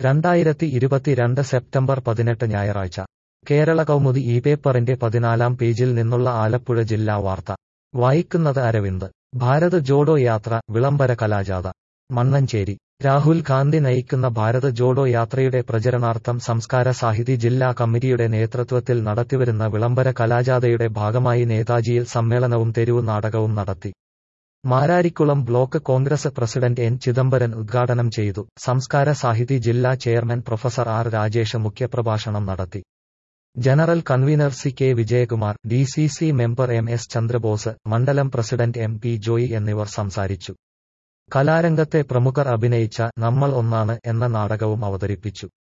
രണ്ടായിരത്തി ഇരുപത്തിരണ്ട് സെപ്റ്റംബർ പതിനെട്ട് ഞായറാഴ്ച കേരള കൗമുദി ഈ പേപ്പറിന്റെ പതിനാലാം പേജിൽ നിന്നുള്ള ആലപ്പുഴ ജില്ലാ വാർത്ത വായിക്കുന്നത് അരവിന്ദ് ഭാരത് ജോഡോ യാത്ര വിളംബര കലാജാഥ മണ്ണഞ്ചേരി രാഹുൽ ഗാന്ധി നയിക്കുന്ന ഭാരത് ജോഡോ യാത്രയുടെ പ്രചരണാർത്ഥം സംസ്കാര സാഹിതി ജില്ലാ കമ്മിറ്റിയുടെ നേതൃത്വത്തിൽ നടത്തിവരുന്ന വിളംബര കലാജാഥയുടെ ഭാഗമായി നേതാജിയിൽ സമ്മേളനവും തെരുവു നാടകവും നടത്തി Mararikulam block Congress president N Chidambaran ഉദ്ഘാടനം ചെയ്തു സംസ്കാര സാഹിതി ജില്ലാ ചെയർമാൻ പ്രൊഫസർ ആർ രാജേഷ് മുഖ്യപ്രഭാഷണം നടത്തി general convener C K Vijayakumar D C C member M S Chandrabose മണ്ഡലം പ്രസിഡന്റ് എം പി ജോയി എന്നിവർ സംസാരിച്ചു കലാരംഗത്തെ പ്രമുഖർ അഭിനയിച്ച നമ്മൾ ഒന്നാണ് എന്ന നാടകവും അവതരിപ്പിച്ചു